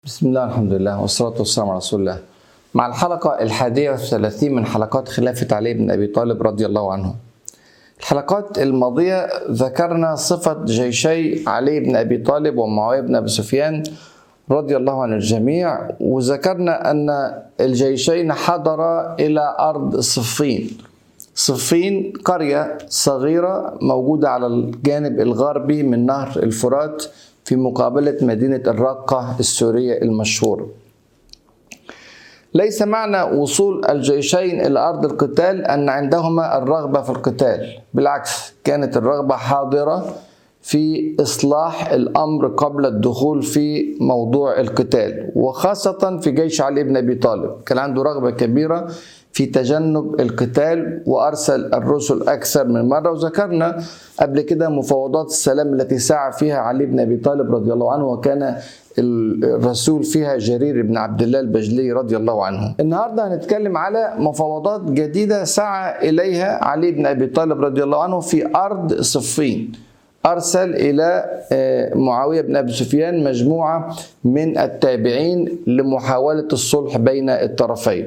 بسم الله الحمد لله والصلاة والسلام على رسول الله مع الحلقة الحادية والثلاثين من حلقات خلافة علي بن أبي طالب رضي الله عنه الحلقات الماضية ذكرنا صفة جيشي علي بن أبي طالب ومعاوية بن أبي سفيان رضي الله عن الجميع وذكرنا أن الجيشين حضرا إلى أرض صفين صفين قرية صغيرة موجودة على الجانب الغربي من نهر الفرات في مقابلة مدينة الرقة السورية المشهورة ليس معنى وصول الجيشين إلى أرض القتال أن عندهما الرغبة في القتال بالعكس كانت الرغبة حاضرة في إصلاح الأمر قبل الدخول في موضوع القتال وخاصة في جيش علي بن أبي طالب كان عنده رغبة كبيرة في تجنب القتال وارسل الرسل اكثر من مره وذكرنا قبل كده مفاوضات السلام التي سعى فيها علي بن ابي طالب رضي الله عنه وكان الرسول فيها جرير بن عبد الله البجلي رضي الله عنه. النهارده هنتكلم على مفاوضات جديده سعى اليها علي بن ابي طالب رضي الله عنه في ارض صفين. ارسل الى معاويه بن ابي سفيان مجموعه من التابعين لمحاوله الصلح بين الطرفين.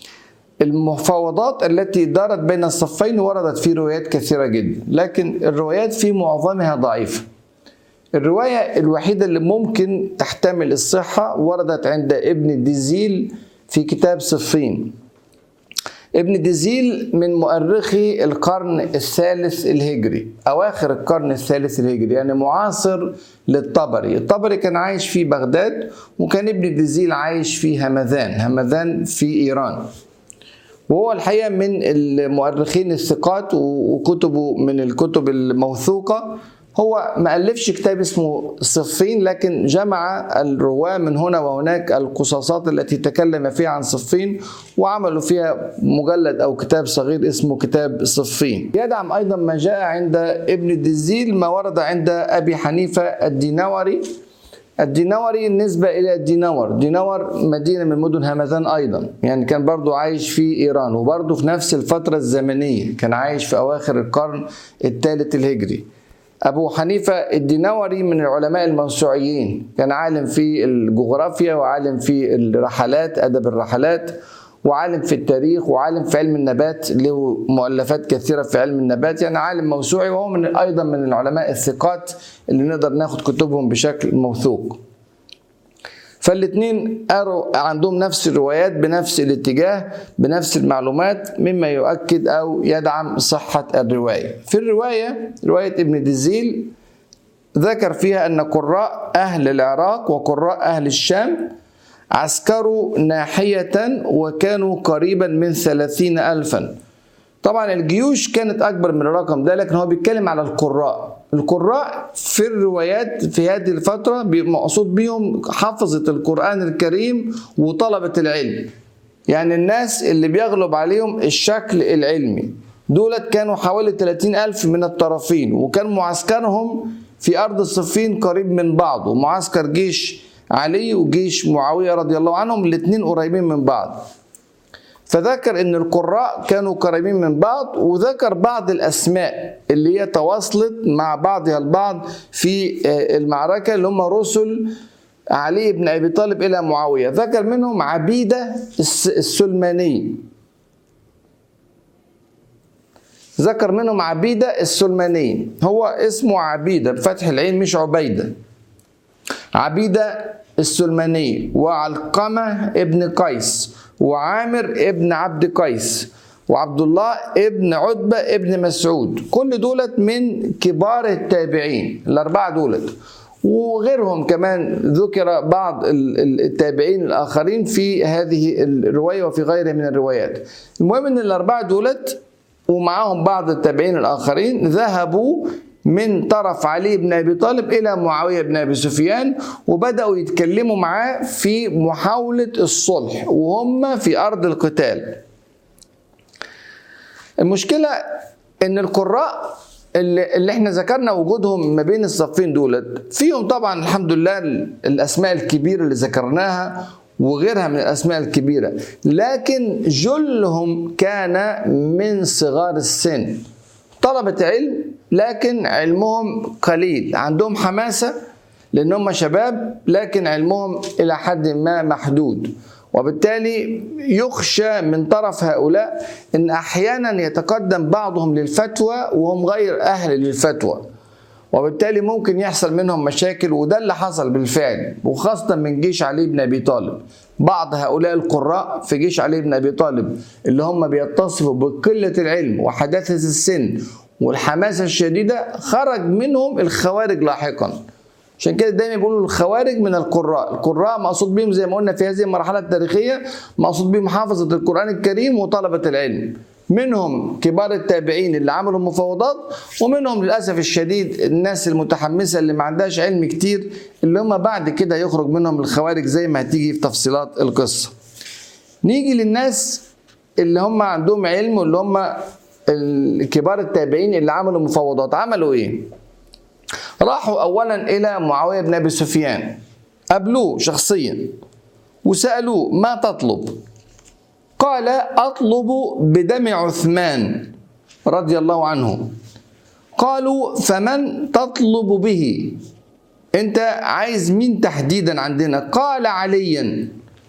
المفاوضات التي دارت بين الصفين وردت في روايات كثيرة جدا لكن الروايات في معظمها ضعيفة الرواية الوحيدة اللي ممكن تحتمل الصحة وردت عند ابن ديزيل في كتاب صفين ابن ديزيل من مؤرخي القرن الثالث الهجري أواخر القرن الثالث الهجري يعني معاصر للطبري الطبري كان عايش في بغداد وكان ابن ديزيل عايش في همذان همذان في إيران وهو الحقيقه من المؤرخين الثقات وكتبه من الكتب الموثوقه هو ما ألفش كتاب اسمه صفين لكن جمع الرواة من هنا وهناك القصاصات التي تكلم فيها عن صفين وعملوا فيها مجلد أو كتاب صغير اسمه كتاب صفين يدعم أيضا ما جاء عند ابن الدزيل ما ورد عند أبي حنيفة الدينوري الدينوري نسبة إلى دينور دينور مدينة من مدن همذان أيضا يعني كان برضو عايش في إيران وبرضو في نفس الفترة الزمنية كان عايش في أواخر القرن الثالث الهجري أبو حنيفة الدينوري من العلماء الموسوعيين كان عالم في الجغرافيا وعالم في الرحلات أدب الرحلات وعالم في التاريخ وعالم في علم النبات له مؤلفات كثيرة في علم النبات يعني عالم موسوعي وهو من أيضا من العلماء الثقات اللي نقدر ناخد كتبهم بشكل موثوق فالاثنين عندهم نفس الروايات بنفس الاتجاه بنفس المعلومات مما يؤكد أو يدعم صحة الرواية في الرواية رواية ابن دزيل ذكر فيها أن قراء أهل العراق وقراء أهل الشام عسكروا ناحية وكانوا قريبا من ثلاثين ألفا طبعا الجيوش كانت أكبر من الرقم ده لكن هو بيتكلم على القراء القراء في الروايات في هذه الفترة مقصود بهم حفظة القرآن الكريم وطلبة العلم يعني الناس اللي بيغلب عليهم الشكل العلمي دولت كانوا حوالي 30 ألف من الطرفين وكان معسكرهم في أرض الصفين قريب من بعض ومعسكر جيش علي وجيش معاوية رضي الله عنهم الاثنين قريبين من بعض فذكر ان القراء كانوا قريبين من بعض وذكر بعض الاسماء اللي هي تواصلت مع بعضها البعض في المعركة اللي هم رسل علي بن ابي طالب الى معاوية ذكر منهم عبيدة السلماني ذكر منهم عبيدة السلماني هو اسمه عبيدة بفتح العين مش عبيدة عبيدة السلماني وعلقمة ابن قيس وعامر ابن عبد قيس وعبد الله ابن عتبة ابن مسعود كل دولت من كبار التابعين الأربعة دولت وغيرهم كمان ذكر بعض التابعين الآخرين في هذه الرواية وفي غيرها من الروايات المهم أن الأربعة دولت ومعهم بعض التابعين الآخرين ذهبوا من طرف علي بن ابي طالب الى معاويه بن ابي سفيان وبداوا يتكلموا معاه في محاوله الصلح وهم في ارض القتال. المشكله ان القراء اللي, اللي احنا ذكرنا وجودهم ما بين الصفين دولت فيهم طبعا الحمد لله الاسماء الكبيره اللي ذكرناها وغيرها من الاسماء الكبيره لكن جلهم كان من صغار السن طلبة علم لكن علمهم قليل عندهم حماسة لان هم شباب لكن علمهم الى حد ما محدود وبالتالي يخشى من طرف هؤلاء ان احيانا يتقدم بعضهم للفتوى وهم غير اهل للفتوى وبالتالي ممكن يحصل منهم مشاكل وده اللي حصل بالفعل وخاصة من جيش علي بن أبي طالب بعض هؤلاء القراء في جيش علي بن أبي طالب اللي هم بيتصفوا بقلة العلم وحداثة السن والحماسة الشديدة خرج منهم الخوارج لاحقا عشان كده دايما بيقولوا الخوارج من القراء القراء مقصود بهم زي ما قلنا في هذه المرحلة التاريخية مقصود بهم حافظة القرآن الكريم وطلبة العلم منهم كبار التابعين اللي عملوا مفاوضات ومنهم للاسف الشديد الناس المتحمسه اللي ما عندهاش علم كتير اللي هم بعد كده يخرج منهم الخوارج زي ما هتيجي في تفصيلات القصه. نيجي للناس اللي هم عندهم علم واللي هم كبار التابعين اللي عملوا مفاوضات عملوا ايه؟ راحوا اولا الى معاويه بن ابي سفيان قابلوه شخصيا وسالوه ما تطلب؟ قال اطلب بدم عثمان رضي الله عنه قالوا فمن تطلب به انت عايز مين تحديدا عندنا قال عليا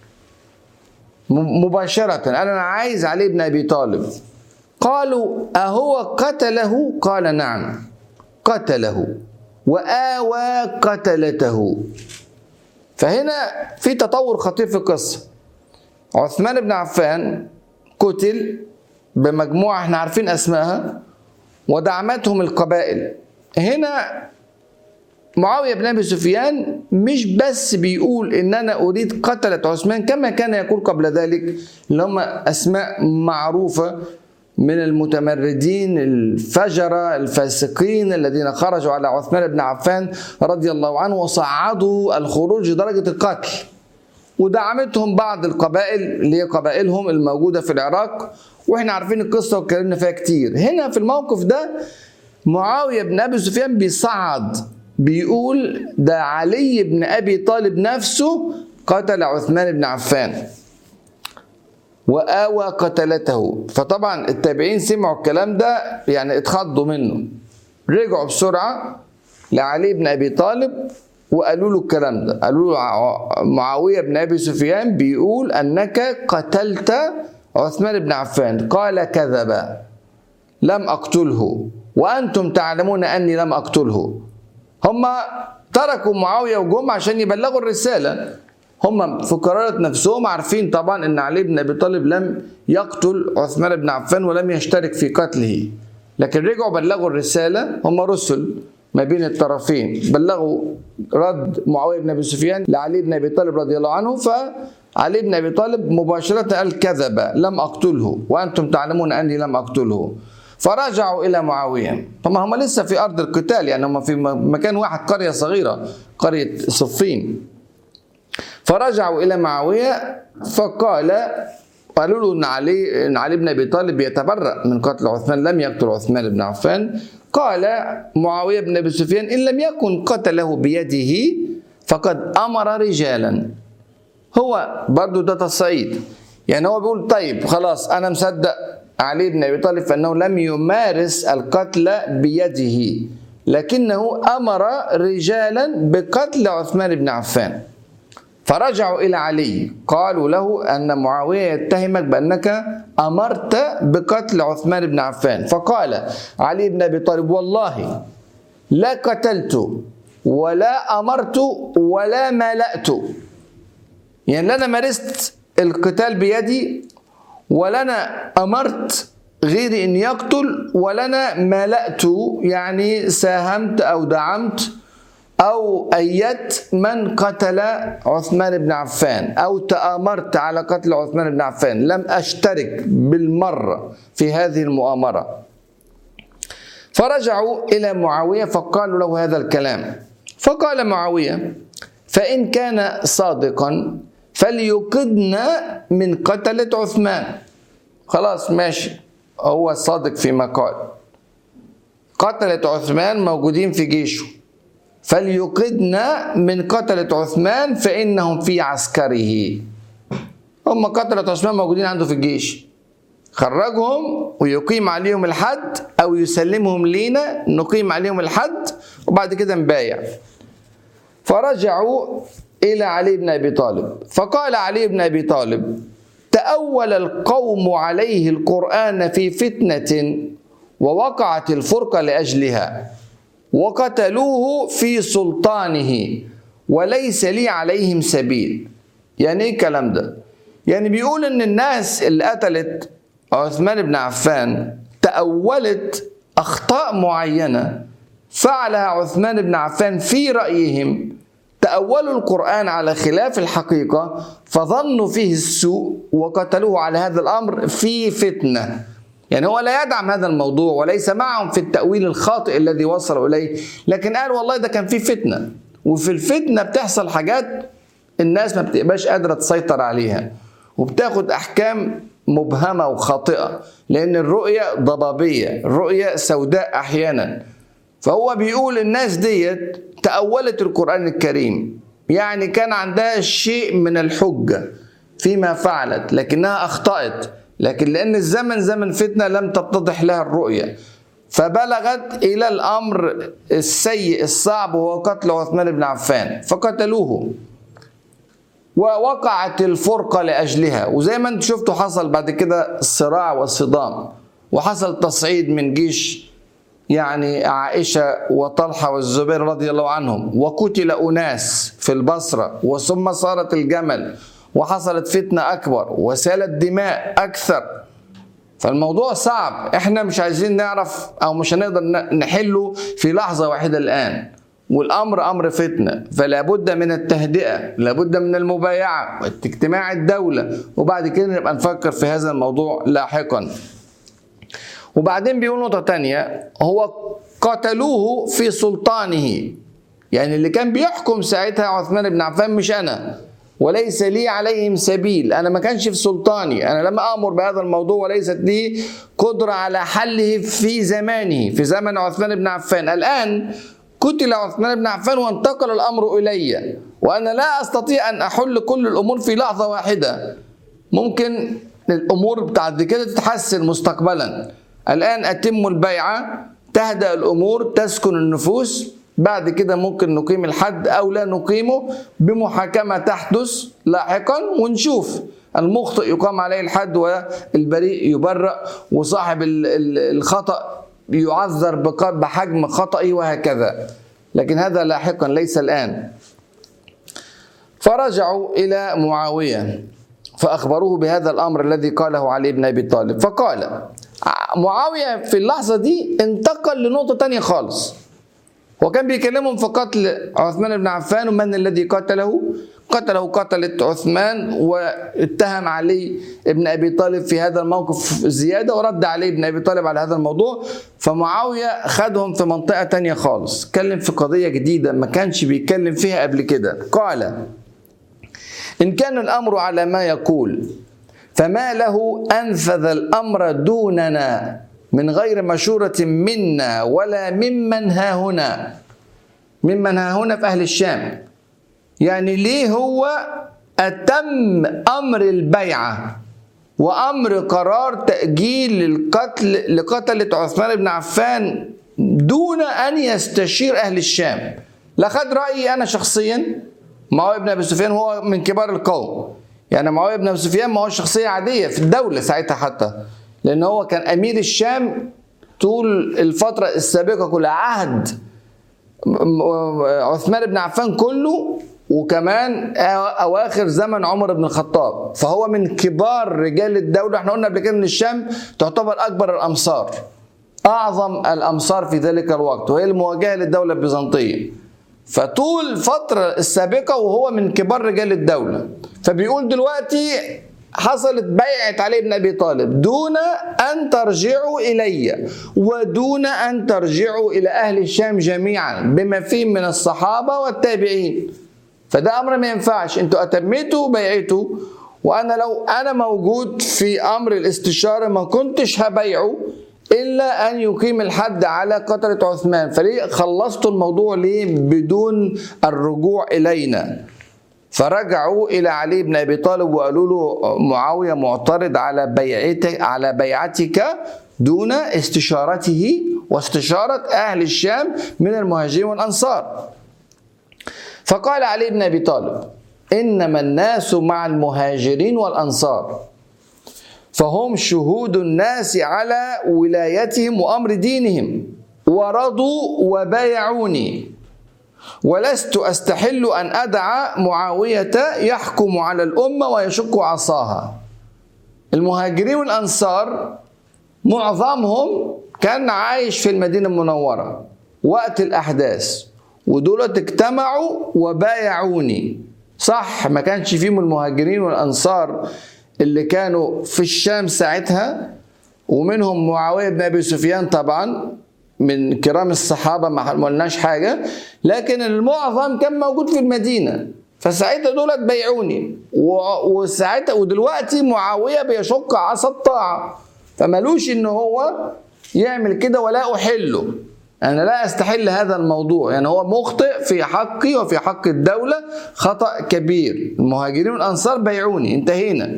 مباشرة قال انا عايز علي بن ابي طالب قالوا اهو قتله قال نعم قتله وآوى قتلته فهنا في تطور خطير في القصه عثمان بن عفان قتل بمجموعة احنا عارفين اسمائها ودعمتهم القبائل هنا معاوية بن أبي سفيان مش بس بيقول إن أنا أريد قتلة عثمان كما كان يقول قبل ذلك اللي هم أسماء معروفة من المتمردين الفجرة الفاسقين الذين خرجوا على عثمان بن عفان رضي الله عنه وصعدوا الخروج لدرجة القتل ودعمتهم بعض القبائل اللي هي قبائلهم الموجوده في العراق واحنا عارفين القصه واتكلمنا فيها كتير هنا في الموقف ده معاويه بن ابي سفيان بيصعد بيقول ده علي بن ابي طالب نفسه قتل عثمان بن عفان وآوى قتلته فطبعا التابعين سمعوا الكلام ده يعني اتخضوا منه رجعوا بسرعة لعلي بن أبي طالب وقالوا له الكلام ده قالوا له معاويه بن ابي سفيان بيقول انك قتلت عثمان بن عفان قال كذب لم اقتله وانتم تعلمون اني لم اقتله هم تركوا معاويه وجم عشان يبلغوا الرساله هم في قرارة نفسهم عارفين طبعا ان علي بن ابي طالب لم يقتل عثمان بن عفان ولم يشترك في قتله لكن رجعوا بلغوا الرساله هم رسل ما بين الطرفين بلغوا رد معاويه بن ابي سفيان لعلي بن ابي طالب رضي الله عنه فعلي بن ابي طالب مباشره قال كذب لم اقتله وانتم تعلمون اني لم اقتله فرجعوا الى معاويه طبعا هم لسه في ارض القتال يعني هم في مكان واحد قريه صغيره قريه صفين فرجعوا الى معاويه فقال قالوا له ان علي ان علي بن ابي طالب يتبرأ من قتل عثمان لم يقتل عثمان بن عفان قال معاويه بن ابي سفيان ان لم يكن قتله بيده فقد امر رجالا هو برضو ده تصعيد يعني هو بيقول طيب خلاص انا مصدق علي بن ابي طالب فانه لم يمارس القتل بيده لكنه امر رجالا بقتل عثمان بن عفان فرجعوا إلى علي قالوا له أن معاوية يتهمك بأنك أمرت بقتل عثمان بن عفان فقال علي بن أبي طالب والله لا قتلت ولا أمرت ولا ملأت يعني لا أنا مارست القتال بيدي ولا أنا أمرت غيري أن يقتل ولا أنا ملأت يعني ساهمت أو دعمت أو أيدت من قتل عثمان بن عفان أو تآمرت على قتل عثمان بن عفان لم أشترك بالمرة في هذه المؤامرة فرجعوا إلى معاوية فقالوا له هذا الكلام فقال معاوية فإن كان صادقا فليقدنا من قتلة عثمان خلاص ماشي هو صادق فيما قال قتلة عثمان موجودين في جيشه فليقدنا من قتلة عثمان فإنهم في عسكره هم قتلة عثمان موجودين عنده في الجيش خرجهم ويقيم عليهم الحد أو يسلمهم لينا نقيم عليهم الحد وبعد كده نبايع فرجعوا إلى علي بن أبي طالب فقال علي بن أبي طالب تأول القوم عليه القرآن في فتنة ووقعت الفرقة لأجلها وقتلوه في سلطانه وليس لي عليهم سبيل يعني ايه الكلام ده يعني بيقول ان الناس اللي قتلت عثمان بن عفان تأولت أخطاء معينة فعلها عثمان بن عفان في رأيهم تأولوا القرآن على خلاف الحقيقة فظنوا فيه السوء وقتلوه على هذا الأمر في فتنة يعني هو لا يدعم هذا الموضوع وليس معهم في التأويل الخاطئ الذي وصلوا إليه لكن قال والله ده كان في فتنة وفي الفتنة بتحصل حاجات الناس ما بتبقاش قادرة تسيطر عليها وبتاخد أحكام مبهمة وخاطئة لأن الرؤية ضبابية الرؤية سوداء أحيانا فهو بيقول الناس ديت تأولت القرآن الكريم يعني كان عندها شيء من الحجة فيما فعلت لكنها أخطأت لكن لأن الزمن زمن فتنة لم تتضح لها الرؤية فبلغت إلى الأمر السيء الصعب وهو قتل عثمان بن عفان فقتلوه ووقعت الفرقة لأجلها وزي ما انتم شفتوا حصل بعد كده الصراع والصدام وحصل تصعيد من جيش يعني عائشة وطلحة والزبير رضي الله عنهم وقتل أناس في البصرة وثم صارت الجمل وحصلت فتنة أكبر وسالت دماء أكثر فالموضوع صعب احنا مش عايزين نعرف او مش هنقدر نحله في لحظة واحدة الآن والامر امر فتنه فلا بد من التهدئه لابد من المبايعه واجتماع الدوله وبعد كده نبقى نفكر في هذا الموضوع لاحقا وبعدين بيقول نقطه تانية هو قتلوه في سلطانه يعني اللي كان بيحكم ساعتها عثمان بن عفان مش انا وليس لي عليهم سبيل انا ما كانش في سلطاني انا لم امر بهذا الموضوع وليست لي قدره على حله في زمانه في زمن عثمان بن عفان الان قتل عثمان بن عفان وانتقل الامر الي وانا لا استطيع ان احل كل الامور في لحظه واحده ممكن الامور بتاعت كده تتحسن مستقبلا الان اتم البيعه تهدا الامور تسكن النفوس بعد كده ممكن نقيم الحد او لا نقيمه بمحاكمه تحدث لاحقا ونشوف المخطئ يقام عليه الحد والبريء يبرأ وصاحب الخطأ يعذر بحجم خطئه وهكذا لكن هذا لاحقا ليس الآن فرجعوا إلى معاوية فأخبروه بهذا الأمر الذي قاله علي بن أبي طالب فقال معاوية في اللحظة دي انتقل لنقطة تانية خالص وكان بيكلمهم في قتل عثمان بن عفان ومن الذي قتله قتله قتلة عثمان واتهم علي بن ابي طالب في هذا الموقف زياده ورد علي بن ابي طالب على هذا الموضوع فمعاويه خدهم في منطقه تانية خالص اتكلم في قضيه جديده ما كانش بيتكلم فيها قبل كده قال ان كان الامر على ما يقول فما له انفذ الامر دوننا من غير مشوره منا ولا ممن ها هنا ممن ها هنا في اهل الشام يعني ليه هو أتم أمر البيعة وأمر قرار تأجيل القتل لقتلة عثمان بن عفان دون أن يستشير أهل الشام لا خد رأيي أنا شخصيا معاوية بن أبي سفيان هو من كبار القوم يعني معاوية بن أبي سفيان ما هو شخصية عادية في الدولة ساعتها حتى لأن هو كان أمير الشام طول الفترة السابقة كلها عهد عثمان بن عفان كله وكمان اواخر زمن عمر بن الخطاب فهو من كبار رجال الدوله احنا قلنا قبل كده ان الشام تعتبر اكبر الامصار اعظم الامصار في ذلك الوقت وهي المواجهه للدوله البيزنطيه فطول الفترة السابقة وهو من كبار رجال الدولة فبيقول دلوقتي حصلت بيعة علي بن أبي طالب دون أن ترجعوا إلي ودون أن ترجعوا إلى أهل الشام جميعا بما فيه من الصحابة والتابعين فده امر ما ينفعش انتوا اتميتوا بيعته وانا لو انا موجود في امر الاستشاره ما كنتش هبيعه الا ان يقيم الحد على قتله عثمان فليه خلصتوا الموضوع ليه بدون الرجوع الينا فرجعوا الى علي بن ابي طالب وقالوا له معاويه معترض على بيعتك على بيعتك دون استشارته واستشاره اهل الشام من المهاجرين والانصار فقال علي بن ابي طالب انما الناس مع المهاجرين والانصار فهم شهود الناس على ولايتهم وامر دينهم ورضوا وبايعوني ولست استحل ان ادع معاويه يحكم على الامه ويشق عصاها المهاجرين والانصار معظمهم كان عايش في المدينه المنوره وقت الاحداث ودولت اجتمعوا وبايعوني صح ما كانش فيهم المهاجرين والانصار اللي كانوا في الشام ساعتها ومنهم معاويه بن ابي سفيان طبعا من كرام الصحابه ما قلناش حاجه لكن المعظم كان موجود في المدينه فساعتها دولت بيعوني وساعتها ودلوقتي معاويه بيشق عصا الطاعه فمالوش ان هو يعمل كده ولا احله انا لا استحل هذا الموضوع يعني هو مخطئ في حقي وفي حق الدوله خطا كبير المهاجرين والانصار بيعوني انتهينا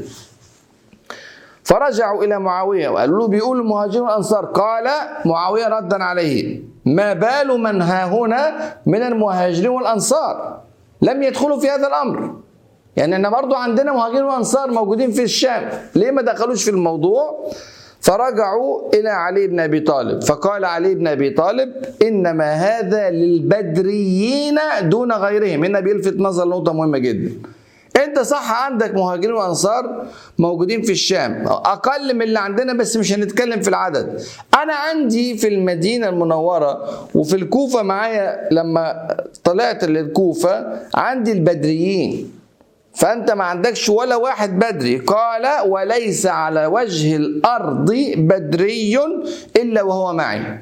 فرجعوا الى معاويه وقالوا له بيقول المهاجرين والانصار قال معاويه ردا عليه ما بال من ها هنا من المهاجرين والانصار لم يدخلوا في هذا الامر يعني احنا برضو عندنا مهاجرين وانصار موجودين في الشام ليه ما دخلوش في الموضوع فرجعوا الى علي بن ابي طالب فقال علي بن ابي طالب انما هذا للبدريين دون غيرهم هنا بيلفت نظر نقطه مهمه جدا انت صح عندك مهاجرين وانصار موجودين في الشام اقل من اللي عندنا بس مش هنتكلم في العدد انا عندي في المدينه المنوره وفي الكوفه معايا لما طلعت للكوفه عندي البدريين فانت ما عندكش ولا واحد بدري قال وليس على وجه الارض بدري الا وهو معي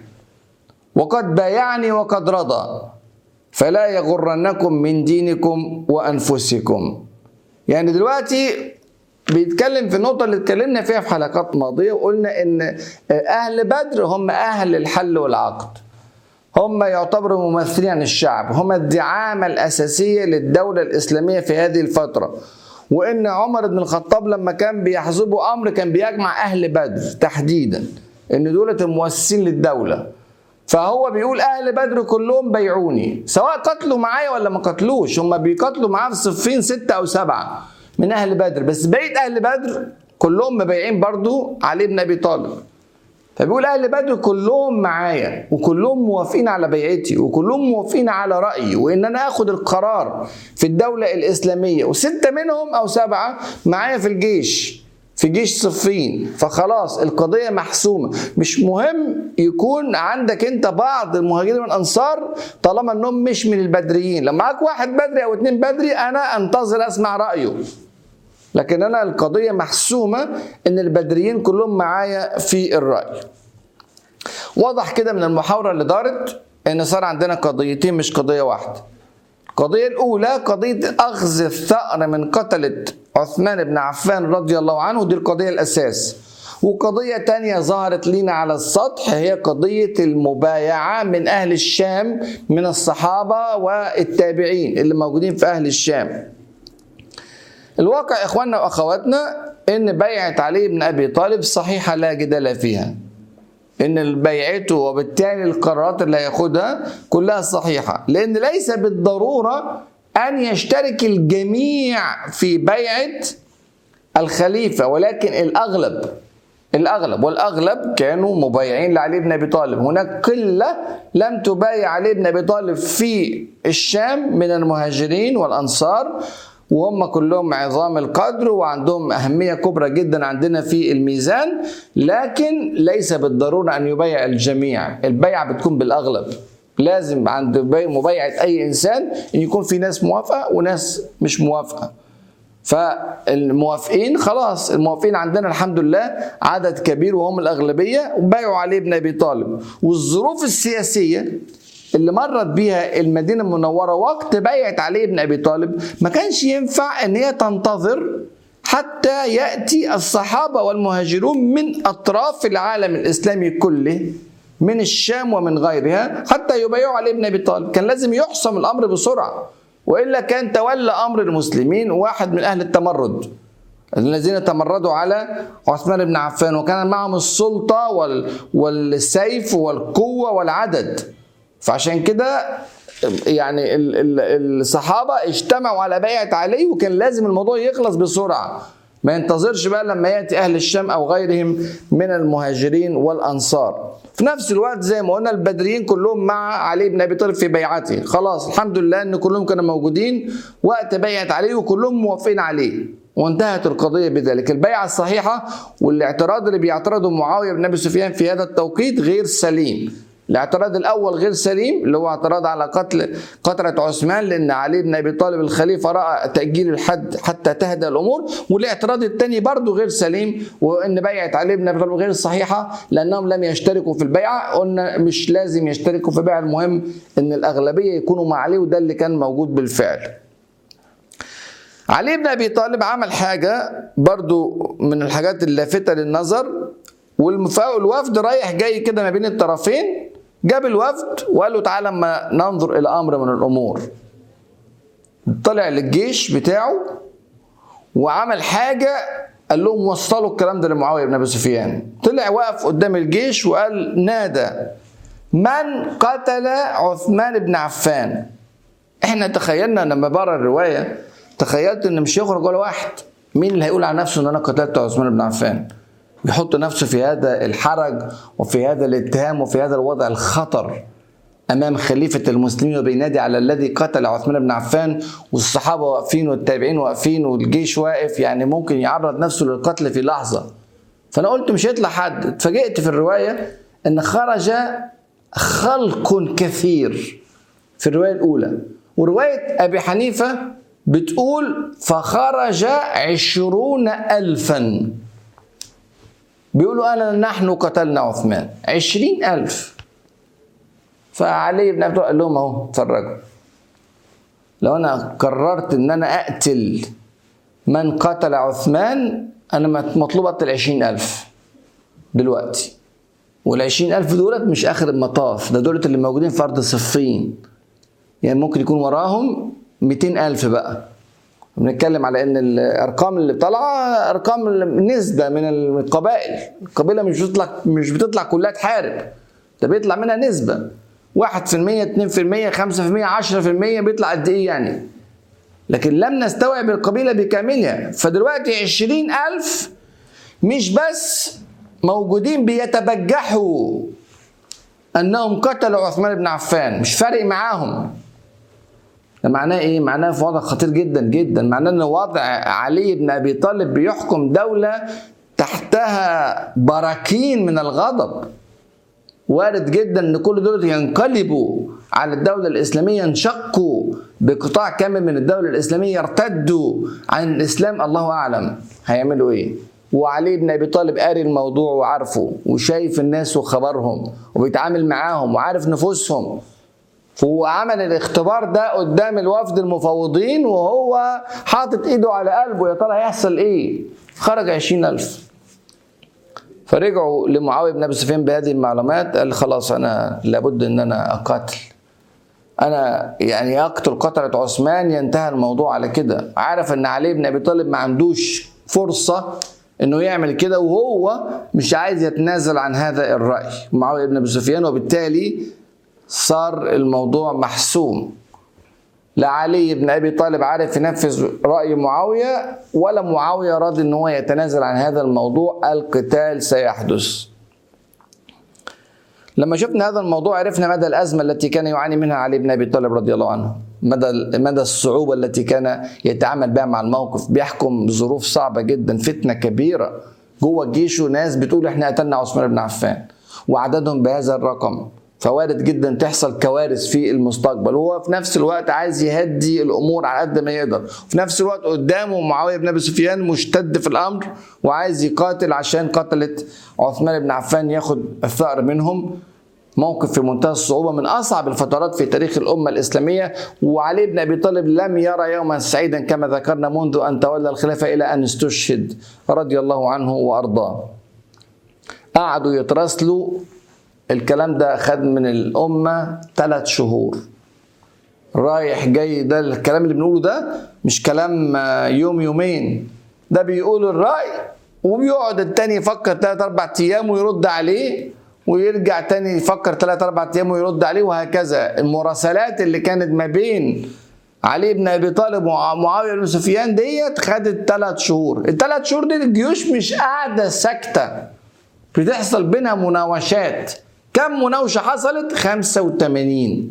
وقد بايعني وقد رضى فلا يغرنكم من دينكم وانفسكم يعني دلوقتي بيتكلم في النقطة اللي اتكلمنا فيها في حلقات ماضية وقلنا إن أهل بدر هم أهل الحل والعقد هم يعتبروا ممثلين عن الشعب هم الدعامة الأساسية للدولة الإسلامية في هذه الفترة وإن عمر بن الخطاب لما كان بيحزبه أمر كان بيجمع أهل بدر تحديدا إن دولة المؤسسين للدولة فهو بيقول اهل بدر كلهم بيعوني سواء قتلوا معايا ولا ما قتلوش هم بيقاتلوا معاه في صفين ستة او سبعة من اهل بدر بس بقية اهل بدر كلهم مبايعين برضو علي بن ابي طالب فبيقول اهل بدر كلهم معايا وكلهم موافقين على بيعتي وكلهم موافقين على رايي وان انا اخد القرار في الدوله الاسلاميه وسته منهم او سبعه معايا في الجيش في جيش صفين فخلاص القضيه محسومه مش مهم يكون عندك انت بعض المهاجرين والانصار طالما انهم مش من البدريين لما معاك واحد بدري او اتنين بدري انا انتظر اسمع رايه لكن انا القضيه محسومه ان البدريين كلهم معايا في الراي واضح كده من المحاوره اللي دارت ان صار عندنا قضيتين مش قضيه واحده القضيه الاولى قضيه اخذ الثأر من قتله عثمان بن عفان رضي الله عنه دي القضيه الاساس وقضية تانية ظهرت لنا على السطح هي قضية المبايعة من أهل الشام من الصحابة والتابعين اللي موجودين في أهل الشام الواقع إخواننا وأخواتنا إن بيعة علي بن أبي طالب صحيحة لا جدال فيها إن بيعته وبالتالي القرارات اللي هياخدها كلها صحيحة لأن ليس بالضرورة أن يشترك الجميع في بيعة الخليفة ولكن الأغلب الأغلب والأغلب كانوا مبايعين لعلي بن أبي طالب هناك قلة لم تبايع علي بن أبي طالب في الشام من المهاجرين والأنصار وهم كلهم عظام القدر وعندهم أهمية كبرى جدا عندنا في الميزان لكن ليس بالضرورة أن يبايع الجميع البيعة بتكون بالأغلب لازم عند مبايعة أي إنسان أن يكون في ناس موافقة وناس مش موافقة فالموافقين خلاص الموافقين عندنا الحمد لله عدد كبير وهم الأغلبية وبايعوا علي بن أبي طالب والظروف السياسية اللي مرت بيها المدينة المنورة وقت بيعة علي بن أبي طالب ما كانش ينفع أن هي تنتظر حتى يأتي الصحابة والمهاجرون من أطراف العالم الإسلامي كله من الشام ومن غيرها حتى يبايعوا علي بن أبي طالب كان لازم يحسم الأمر بسرعة وإلا كان تولى أمر المسلمين واحد من أهل التمرد الذين تمردوا على عثمان بن عفان وكان معهم السلطة والسيف والقوة والعدد فعشان كده يعني ال- ال- الصحابه اجتمعوا على بيعه علي وكان لازم الموضوع يخلص بسرعه ما ينتظرش بقى لما ياتي اهل الشام او غيرهم من المهاجرين والانصار في نفس الوقت زي ما قلنا البدريين كلهم مع علي بن ابي طالب في بيعته خلاص الحمد لله ان كلهم كانوا موجودين وقت بيعه علي وكلهم موافقين عليه وانتهت القضيه بذلك البيعه الصحيحه والاعتراض اللي بيعترضه معاويه بن ابي سفيان في هذا التوقيت غير سليم الاعتراض الاول غير سليم اللي هو اعتراض على قتل قتله عثمان لان علي بن ابي طالب الخليفه راى تاجيل الحد حتى تهدأ الامور والاعتراض الثاني برضه غير سليم وان بيعه علي بن ابي طالب غير صحيحه لانهم لم يشتركوا في البيعه قلنا مش لازم يشتركوا في البيعه المهم ان الاغلبيه يكونوا مع علي وده اللي كان موجود بالفعل علي بن ابي طالب عمل حاجه برضو من الحاجات اللافته للنظر والمفاوض الوفد رايح جاي كده ما بين الطرفين جاب الوفد وقال له تعالى اما ننظر الى امر من الامور طلع للجيش بتاعه وعمل حاجه قال لهم وصلوا الكلام ده لمعاويه بن ابي سفيان طلع وقف قدام الجيش وقال نادى من قتل عثمان بن عفان احنا تخيلنا لما بقرا الروايه تخيلت ان مش يخرج ولا واحد مين اللي هيقول عن نفسه ان انا قتلت عثمان بن عفان يحط نفسه في هذا الحرج وفي هذا الاتهام وفي هذا الوضع الخطر امام خليفه المسلمين وبينادي على الذي قتل عثمان بن عفان والصحابه واقفين والتابعين واقفين والجيش واقف يعني ممكن يعرض نفسه للقتل في لحظه فانا قلت مش هيطلع حد اتفاجئت في الروايه ان خرج خلق كثير في الروايه الاولى وروايه ابي حنيفه بتقول فخرج عشرون ألفا بيقولوا أنا نحن قتلنا عثمان عشرين ألف فعلي بن أبي طالب قال لهم أهو اتفرجوا لو أنا قررت إن أنا أقتل من قتل عثمان أنا مطلوب أقتل عشرين ألف دلوقتي والعشرين ألف دولت مش آخر المطاف ده دولت اللي موجودين في أرض صفين يعني ممكن يكون وراهم ميتين ألف بقى بنتكلم على ان الارقام اللي طالعه ارقام نسبه من القبائل القبيله مش بتطلع مش بتطلع كلها تحارب ده بيطلع منها نسبه 1% 2% 5% 10% بيطلع قد ايه يعني لكن لم نستوعب القبيله بكاملها فدلوقتي 20000 مش بس موجودين بيتبجحوا انهم قتلوا عثمان بن عفان مش فارق معاهم ده معناه ايه؟ معناه في وضع خطير جدا جدا، معناه ان وضع علي بن ابي طالب بيحكم دوله تحتها براكين من الغضب. وارد جدا ان كل دول ينقلبوا على الدوله الاسلاميه ينشقوا بقطاع كامل من الدوله الاسلاميه يرتدوا عن الاسلام الله اعلم هيعملوا ايه؟ وعلي بن ابي طالب قاري الموضوع وعارفه وشايف الناس وخبرهم وبيتعامل معاهم وعارف نفوسهم فهو عمل الاختبار ده قدام الوفد المفوضين وهو حاطط ايده على قلبه يا ترى هيحصل ايه خرج عشرين ألف فرجعوا لمعاوية بن أبي سفيان بهذه المعلومات قال خلاص أنا لابد أن أنا أقاتل أنا يعني أقتل قتلة عثمان ينتهي الموضوع على كده عارف أن علي بن أبي طالب ما عندوش فرصة انه يعمل كده وهو مش عايز يتنازل عن هذا الراي معاويه بن ابي سفيان وبالتالي صار الموضوع محسوم لا علي بن ابي طالب عارف ينفذ راي معاويه ولا معاويه راضي ان هو يتنازل عن هذا الموضوع القتال سيحدث لما شفنا هذا الموضوع عرفنا مدى الازمه التي كان يعاني منها علي بن ابي طالب رضي الله عنه مدى مدى الصعوبه التي كان يتعامل بها مع الموقف بيحكم بظروف صعبه جدا فتنه كبيره جوه الجيش ناس بتقول احنا قتلنا عثمان بن عفان وعددهم بهذا الرقم فوارد جدا تحصل كوارث في المستقبل وهو في نفس الوقت عايز يهدي الامور على قد ما يقدر في نفس الوقت قدامه معاويه بن ابي سفيان مشتد في الامر وعايز يقاتل عشان قتلت عثمان بن عفان ياخد الثأر منهم موقف في منتهى الصعوبة من أصعب الفترات في تاريخ الأمة الإسلامية وعلي بن أبي طالب لم يرى يوما سعيدا كما ذكرنا منذ أن تولى الخلافة إلى أن استشهد رضي الله عنه وأرضاه قعدوا يتراسلوا الكلام ده خد من الأمة ثلاث شهور رايح جاي ده الكلام اللي بنقوله ده مش كلام يوم يومين ده بيقول الرأي وبيقعد التاني يفكر ثلاث أربع أيام ويرد عليه ويرجع تاني يفكر ثلاث اربع ايام ويرد عليه وهكذا المراسلات اللي كانت ما بين علي بن ابي طالب ومعاويه بن سفيان ديت خدت ثلاث شهور الثلاث شهور دي الجيوش مش قاعده ساكته بتحصل بينها مناوشات كم مناوشه حصلت 85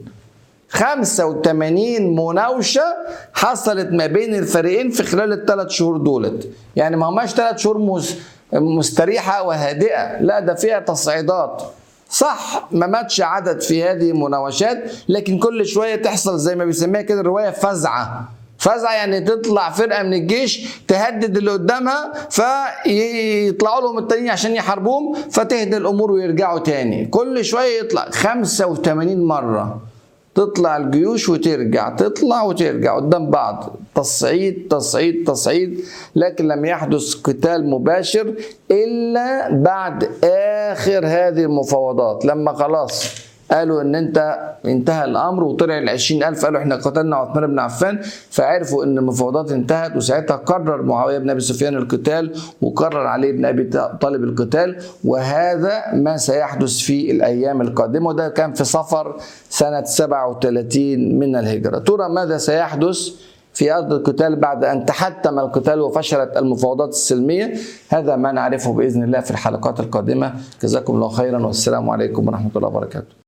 85 مناوشة حصلت ما بين الفريقين في خلال الثلاث شهور دولت يعني ما هماش ثلاث شهور مستريحة وهادئة لا ده فيها تصعيدات صح ما ماتش عدد في هذه المناوشات لكن كل شوية تحصل زي ما بيسميها كده الرواية فزعة فزعة يعني تطلع فرقة من الجيش تهدد اللي قدامها فيطلعوا لهم التانيين عشان يحاربوهم فتهدى الأمور ويرجعوا تاني كل شوية يطلع 85 مرة تطلع الجيوش وترجع تطلع وترجع قدام بعض تصعيد تصعيد تصعيد لكن لم يحدث قتال مباشر إلا بعد آخر هذه المفاوضات لما خلاص قالوا ان انت انتهى الامر وطلع ال 20000 قالوا احنا قتلنا عثمان بن عفان فعرفوا ان المفاوضات انتهت وساعتها قرر معاويه بن ابي سفيان القتال وقرر علي بن ابي طالب القتال وهذا ما سيحدث في الايام القادمه وده كان في صفر سنه 37 من الهجره ترى ماذا سيحدث في أرض القتال بعد أن تحتم القتال وفشلت المفاوضات السلمية هذا ما نعرفه بإذن الله في الحلقات القادمة جزاكم الله خيرا والسلام عليكم ورحمة الله وبركاته